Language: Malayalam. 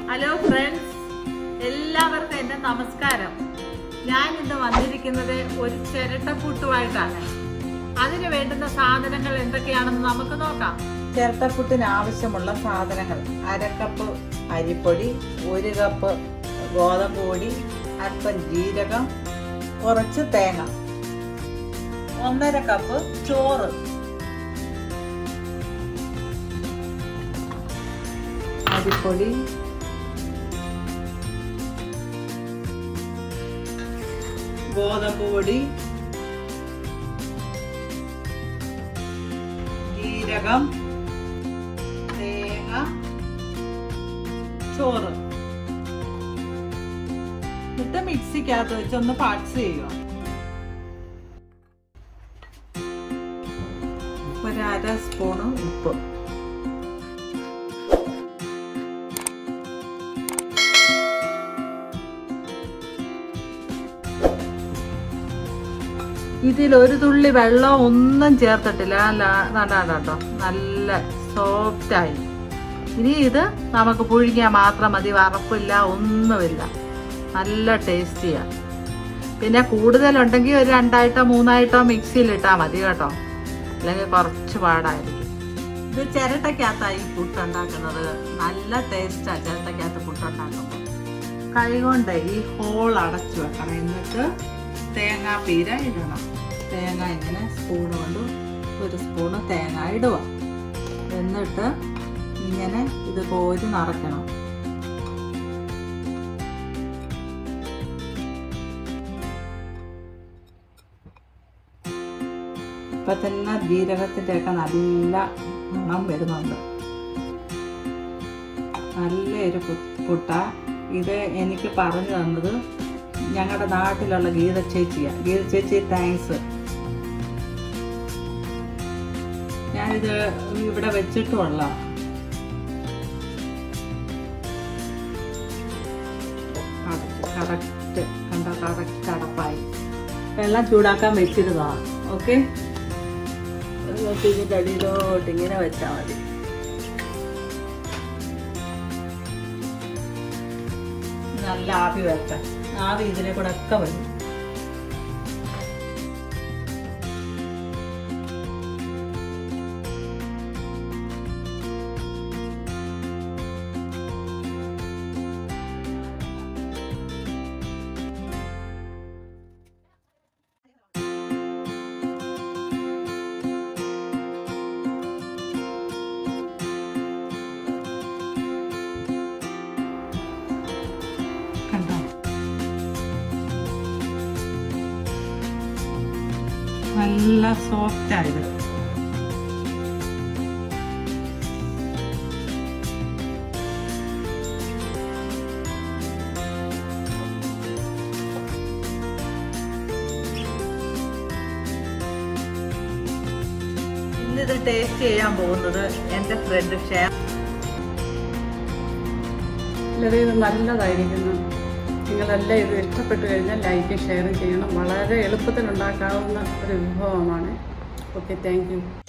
ഹലോ ഫ്രണ്ട്സ് എല്ലാവർക്കും എൻ്റെ നമസ്കാരം ഞാൻ ഇന്ന് വന്നിരിക്കുന്നത് ഒരു ചിരട്ടപ്പുട്ടുമായിട്ടാണ് അതിന് വേണ്ടുന്ന സാധനങ്ങൾ എന്തൊക്കെയാണെന്ന് നമുക്ക് നോക്കാം ചിരട്ടപ്പുട്ടിന് ആവശ്യമുള്ള സാധനങ്ങൾ അരക്കപ്പ് അരിപ്പൊടി ഒരു കപ്പ് ഗോതമ്പ് പൊടി അല്പം ജീരകം കുറച്ച് തേങ്ങ ഒന്നര കപ്പ് ചോറ് അരിപ്പൊടി ഗോതമ്പ് പൊടി ജീരകം തേങ്ങ ചോറ് എന്നിട്ട് മിക്സിക്കകത്ത് വെച്ചൊന്ന് പാട്സ് ചെയ്യുക ഒരു അര സ്പൂണ് ഉപ്പ് ഇതിൽ ഒരു തുള്ളി വെള്ളം ഒന്നും ചേർത്തിട്ടില്ല നല്ല കേട്ടോ നല്ല സോഫ്റ്റായി ഇനി ഇത് നമുക്ക് പുഴുങ്ങിയാൽ മാത്രം മതി വറപ്പില്ല ഒന്നുമില്ല നല്ല ടേസ്റ്റിയാണ് പിന്നെ കൂടുതലുണ്ടെങ്കിൽ ഒരു രണ്ടായിട്ടോ മൂന്നായിട്ടോ മിക്സിയിലിട്ടാൽ മതി കേട്ടോ അല്ലെങ്കിൽ കുറച്ച് പാടായിരിക്കും ഇത് ചിരട്ടക്കകത്തായി പുട്ടുണ്ടാക്കുന്നത് നല്ല ടേസ്റ്റാണ് ചിരട്ടക്കകത്ത് പുട്ടുണ്ടാക്കുമ്പോൾ കൈകൊണ്ട് ഈ ഹോൾ അടച്ചു വെക്കണം എന്നിട്ട് തേങ്ങാപ്പീര ഇടണം തേങ്ങ ഇങ്ങനെ സ്പൂൺ കൊണ്ട് ഒരു സ്പൂണ് തേങ്ങ ഇടുക എന്നിട്ട് ഇങ്ങനെ ഇത് കോരി നിറയ്ക്കണം ഇപ്പൊ തന്നെ ജീരകത്തിൻ്റെ ഒക്കെ നല്ല മണം വരുന്നുണ്ട് നല്ലൊരു പുട്ട ഇത് എനിക്ക് പറഞ്ഞു തന്നത് ഞങ്ങളുടെ നാട്ടിലുള്ള ഗീത ചേച്ചിയാണ് ഗീത ചേച്ചി താങ്ക്സ് ഞാനിത് ഇവിടെ വെച്ചിട്ടുള്ള കറക്റ്റ് കണ്ട കറക്റ്റ് അടപ്പായി വെള്ളം ചൂടാക്കാൻ വെച്ചിരുന്നതാണ് ഓക്കെ ഇതിൻ്റെ അടിയിലോട്ട് ഇങ്ങനെ വെച്ചാൽ മതി നല്ല ആവി വരട്ടെ ആവി ഇതിലെ കൂടെ ഒക്കെ വരും കണ്ടോ നല്ല സോഫ്റ്റ് ആയത് ഇന്നിത് ടേസ്റ്റ് ചെയ്യാൻ പോകുന്നത് എൻ്റെ ഫ്രണ്ട് ഷെയർ വളരെ ഇത് നല്ലതായിരിക്കുന്നു നിങ്ങളെല്ലാം ഇത് ഇഷ്ടപ്പെട്ട് കഴിഞ്ഞാൽ ലൈക്ക് ഷെയർ ചെയ്യണം വളരെ എളുപ്പത്തിൽ ഉണ്ടാക്കാവുന്ന ഒരു വിഭവമാണ് ഓക്കെ താങ്ക് യു